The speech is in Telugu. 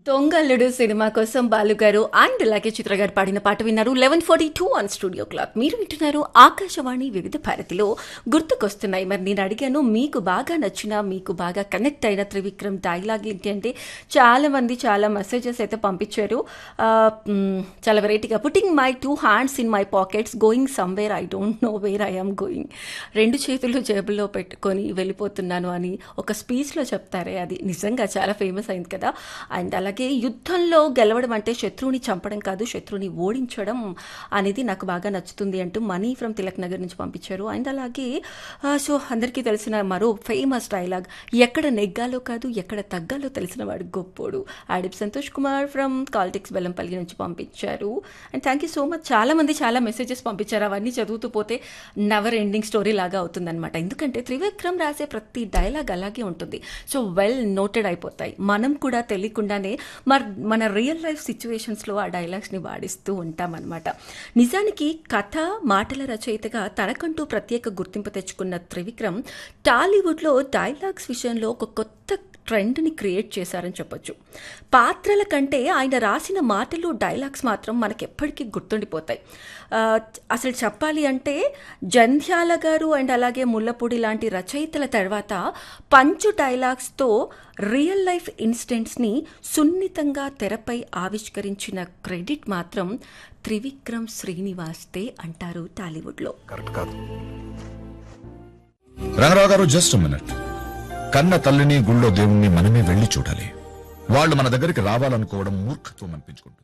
దొంగల్లుడు సినిమా కోసం బాలు గారు అండ్ అలాగే చిత్ర గారు పాడిన పాట విన్నారు eleven forty two on studio clock మీరు వింటున్నారు ఆకాశవాణి వివిధ భారతిలో గుర్తుకొస్తున్నాయి మరి నేను అడిగాను మీకు బాగా నచ్చిన మీకు బాగా కనెక్ట్ అయిన త్రివిక్రమ్ డైలాగ్ ఏంటి అంటే చాలా మంది చాలా మెసేజెస్ అయితే పంపించారు ఆ, మ్, చాలా వెరైటీగా putting my two hands in my pockets going somewhere I don't know where I am going రెండు చేతులు జేబుల్లో పెట్టుకొని వెళ్ళిపోతున్నాను అని ఒక స్పీచ్లో చెప్తారే అది నిజంగా చాలా ఫేమస్ అయింది కదా అండ్ అలాగే యుద్ధంలో గెలవడం అంటే శత్రువుని చంపడం కాదు శత్రువుని ఓడించడం అనేది నాకు బాగా నచ్చుతుంది అంటూ మనీ ఫ్రమ్ తిలక్ నగర్ నుంచి పంపించారు అండ్ అలాగే ఆ, సో అందరికీ తెలిసిన మరో ఫేమస్ డైలాగ్ ఎక్కడ నెగ్గాలో కాదు ఎక్కడ తగ్గాలో తెలిసిన వాడు గొప్పోడు ఆడిప్ సంతోష్ కుమార్ ఫ్రమ్ కాలిటిక్స్ బెల్లంపల్లి నుంచి పంపించారు and thank you so much చాలా మంది చాలా మెసేజెస్ పంపించారు అవన్నీ చదువుతూ పోతే నెవర్ ఎండింగ్ స్టోరీ లాగా అవుతుందన్నమాట ఎందుకంటే త్రివిక్రమ్ రాసే ప్రతి డైలాగ్ అలాగే ఉంటుంది సో వెల్ నోటెడ్ అయిపోతాయి మనం కూడా తెలియకుండానే మరి మన రియల్ లైఫ్ సిచ్యువేషన్స్లో ఆ డైలాగ్స్ని వాడిస్తూ ఉంటామన్నమాట నిజానికి కథ మాటల రచయితగా తనకంటూ ప్రత్యేక గుర్తింపు తెచ్చుకున్న త్రివిక్రమ్ టాలీవుడ్లో డైలాగ్స్ విషయంలో ఒక కొత్త ట్రెండ్ని క్రియేట్ చేశారని చెప్పొచ్చు పాత్రల కంటే ఆయన రాసిన మాటలు డైలాగ్స్ మాత్రం మనకి ఎప్పటికీ గుర్తుండిపోతాయి ఆ, అసలు చెప్పాలి అంటే జంధ్యాల గారు అండ్ అలాగే ముల్లపూడి లాంటి రచయితల తర్వాత పంచు డైలాగ్స్తో రియల్ లైఫ్ ఇన్సిడెంట్స్ని సున్నితంగా తెరపై ఆవిష్కరించిన క్రెడిట్ మాత్రం త్రివిక్రమ్ శ్రీనివాస్తే అంటారు టాలీవుడ్లో కరెక్ట్ కాదు రంగరావు గారు జస్ట్ మినిట్ కన్న తల్లిని గుళ్ళో దేవుణ్ణి మనమే వెళ్లి చూడాలి వాళ్ళు మన దగ్గరికి రావాలనుకోవడం మూర్ఖత్వం అనిపించుకుంటుంది